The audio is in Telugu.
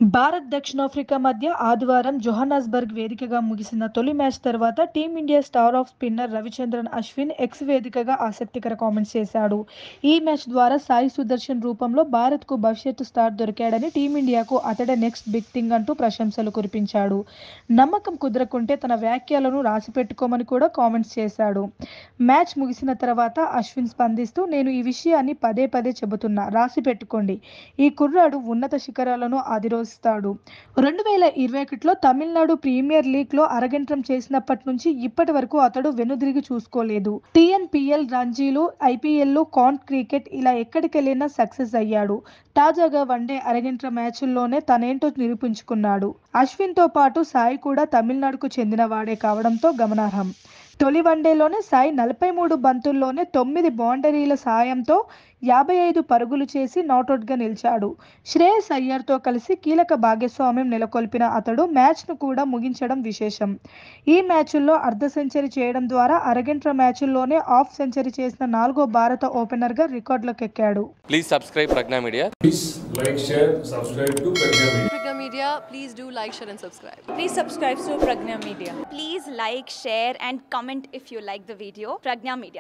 భారత్ దక్షిణాఫ్రికా మధ్య ఆదివారం జోహానస్బర్గ్ వేదికగా ముగిసిన తొలి మ్యాచ్ తర్వాత Team India star off spinner Ravichandran Ashwin X వేదికగా ఆసక్తికర కామెంట్స్ చేశాడు ఈ మ్యాచ్ ద్వారా సాయి సుదర్శన్ రూపంలో భారత్కు భవిష్యత్తు స్టార్ దొరికాడని టీమిండియాకు అతడే నెక్స్ట్ బిగ్ థింగ్ అంటూ ప్రశంసలు కురిపించాడు నమ్మకం కుదరకుంటే తన వ్యాఖ్యలను రాసిపెట్టుకోమని కూడా కామెంట్స్ చేశాడు మ్యాచ్ ముగిసిన తర్వాత అశ్విన్ స్పందిస్తూ నేను ఈ విషయాన్ని పదే పదే చెబుతున్నా రాసి పెట్టుకోండి ఈ కుర్రాడు ఉన్నత శిఖరాలను అధిరోహిస్తాడు రెండు వేల ఇరవై ఒకటిలో తమిళనాడు ప్రీమియర్ లీగ్ లో అరగంటం చేసినప్పటి నుంచి ఇప్పటి వరకు అతడు వెనుదిరిగి చూసుకోలేదు టీఎన్పిఎల్ రంజీలు ఐపీఎల్ కాన్ క్రికెట్ ఇలా ఎక్కడికెళ్ళినా సక్సెస్ అయ్యాడు తాజాగా వన్డే అరగంట మ్యాచ్ల్లోనే తనేంటో నిరూపించుకున్నాడు అశ్విన్ తో పాటు సాయి కూడా తమిళనాడుకు చెందిన వాడే కావడంతో గమనార్హం తొలి వన్డేలోనే సాయి నలభై మూడు బంతుల్లోనే తొమ్మిది బౌండరీల సాయంతో యాభై ఐదు పరుగులు చేసి నాటౌట్గా నిలిచాడు శ్రేయస్ అయ్యర్తో కలిసి కీలక భాగస్వామ్యం నెలకొల్పిన అతడు మ్యాచ్ను కూడా ముగించడం విశేషం ఈ మ్యాచ్ల్లో అర్ధ సెంచరీ చేయడం ద్వారా అరగంట మ్యాచ్ల్లోనే హాఫ్ సెంచరీ చేసిన నాలుగో భారత ఓపెనర్గా రికార్డులకు ఎక్కాడు Please subscribe Pragna Media. Please like, share, subscribe to Pragya Media. Pragya Media, please do like, share, and subscribe. Please subscribe to Pragna Media. Please like, share, and comment if you like the video. Pragna Media.